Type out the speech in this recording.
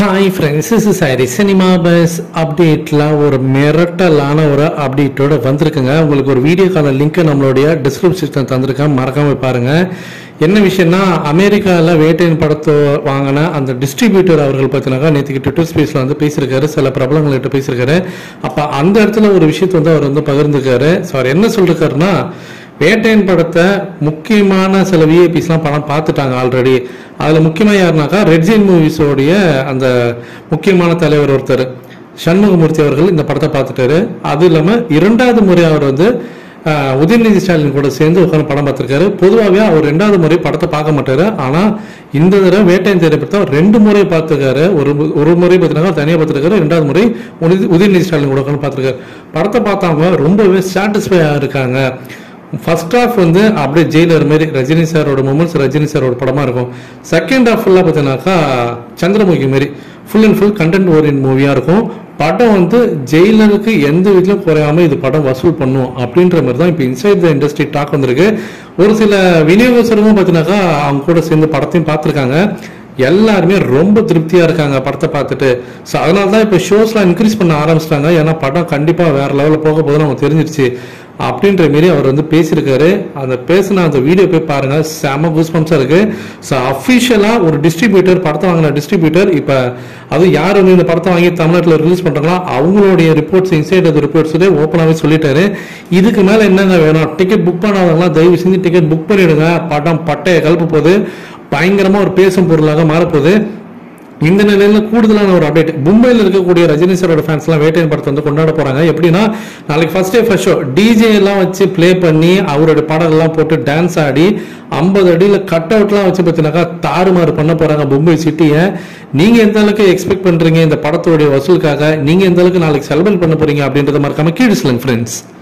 hi friends this is சாரி cinema buzz அப்டேட்டில் ஒரு மிரட்டலான ஒரு அப்டேட்டோட வந்திருக்குங்க உங்களுக்கு ஒரு வீடியோ கால லிங்க் நம்மளுடைய டிஸ்கிரிப்ஷன் தந்திருக்கேன் மறக்காம பாருங்க என்ன விஷயம்னா அமெரிக்காவில் வேட்டையின் படத்தை வாங்கின அந்த டிஸ்ட்ரிபியூட்டர் அவர்கள் பார்த்தீங்கன்னாக்கா நேற்றுக்கு ட்விட்டர் ஸ்பேஸில் வந்து பேசியிருக்காரு சில பிரபலங்கள்கிட்ட பேசியிருக்காரு அப்போ அந்த இடத்துல ஒரு விஷயத்தை வந்து அவர் வந்து பகிர்ந்துக்காரு ஸோ அவர் என்ன சொல்லிருக்காருன்னா வேட்டையன் படத்தை முக்கியமான சில விஐபிஸ்லாம் படம் பார்த்துட்டாங்க ஆல்ரெடி அதில் முக்கியமாக யாருனாக்கா ரெட் ஜெயின் மூவிஸோடைய அந்த முக்கியமான தலைவர் ஒருத்தர் சண்முகமூர்த்தி அவர்கள் இந்த படத்தை பார்த்துட்டாரு அது இல்லாமல் இரண்டாவது முறை அவர் வந்து ஆஹ், உதயநிதி ஸ்டாலின் கூட சேர்ந்து உட்காந்து படம் பார்த்துருக்காரு பொதுவாகவே அவர் ரெண்டாவது முறை படத்தை பார்க்க மாட்டாரு ஆனால் இந்த தடவை வேட்டையன் திரைப்படத்தை அவர் ரெண்டு முறை பார்த்துருக்காரு ஒரு மு- ஒரு முறை பார்த்தீங்கன்னா தனியாக பார்த்துருக்காரு ரெண்டாவது முறை உதய- உதயநிதி ஸ்டாலின் கூட உட்காந்து பார்த்துருக்காரு படத்தை பார்த்தவங்க ரொம்பவே சாட்டிஸ்ஃபை இருக்காங்க ஃபர்ஸ்ட் ஹாஃப் வந்து அப்படியே ஜெயிலர் மாதிரி ரஜினி சாரோட மூமெண்ட்ஸ் ரஜினி சாரோட படமா இருக்கும் செகண்ட் ஹாஃப் ஃபுல்லாக பார்த்தீங்கன்னாக்கா சந்திரமுகி மாதிரி full and full content oriented மூவியாக இருக்கும் படம் வந்து ஜெயிலருக்கு எந்த விதத்திலும் குறையாம இது படம் வசூல் பண்ணும் அப்படின்ற மாதிரி தான் இப்போ இன்சைட் த இண்டஸ்ட்ரி டாக் வந்திருக்கு ஒரு சில விநியோகஸ்தரும் பார்த்தீங்கன்னாக்கா அவங்க கூட சேர்ந்து படத்தையும் பார்த்துருக்காங்க எல்லாருமே ரொம்ப திருப்தியா இருக்காங்க படத்தை பார்த்துட்டு ஸோ அதனால தான் இப்போ ஷோஸ்லாம் இன்க்ரீஸ் பண்ண ஆரம்பிச்சிட்டாங்க ஏன்னா படம் கண்டிப்பா வேற லெவலில் போக போதுன்னு அவங்க தெரிஞ்சிருச்சு அப்படின்ற மாரி அவர் வந்து பேசியிருக்காரு அந்த பேசின அந்த வீடியோ போய் பாருங்க செம கூஸ்பம்ஸா இருக்கு ஸோ அஃபிஷியலா ஒரு டிஸ்ட்ரிபியூட்டர் படத்தை வாங்கின டிஸ்ட்ரிபியூட்டர் இப்போ அது யார் வந்து இந்த படத்தை வாங்கி தமிழ்நாட்டில் ரிலீஸ் பண்றாங்களோ அவங்களுடைய ரிப்போர்ட்ஸ் இன்சைட் அது ரிப்போர்ட்ஸ் ஓப்பனாகவே சொல்லிட்டாரு இதுக்கு மேல என்னங்க வேணும் டிக்கெட் புக் பண்ணாதவங்களாம் தயவு செஞ்சு டிக்கெட் புக் பண்ணிடுங்க படம் பட்டையை கலப்பு போகுது பயங்கரமா ஒரு பேசும் பொருளாக மாறப்போகுது இந்த நிலையில கூடுதலான ஒரு அப்டேட் மும்பையில் இருக்கக்கூடிய ரஜினி சாரோட ஃபேன்ஸ் எல்லாம் வேட்டையன் படத்தை வந்து கொண்டாட போறாங்க எப்படின்னா நாளைக்கு first day first show DJ எல்லாம் வச்சு ப்ளே பண்ணி அவரோட பாடல் எல்லாம் போட்டு டான்ஸ் ஆடி ஐம்பது அடியில கட் அவுட்லாம் வச்சு பார்த்தீங்கன்னாக்கா தாறுமாறு பண்ண போறாங்க மும்பை சிட்டியை நீங்க எந்த அளவுக்கு எக்ஸ்பெக்ட் பண்றீங்க இந்த படத்தோடைய வசூலுக்காக நீங்க எந்த அளவுக்கு நாளைக்கு செலிப்ரேட் பண்ண போறீங்க அப்படின்றத மறக்காம கீழே சொல்லுங்க ஃப்ரெண்ட்ஸ்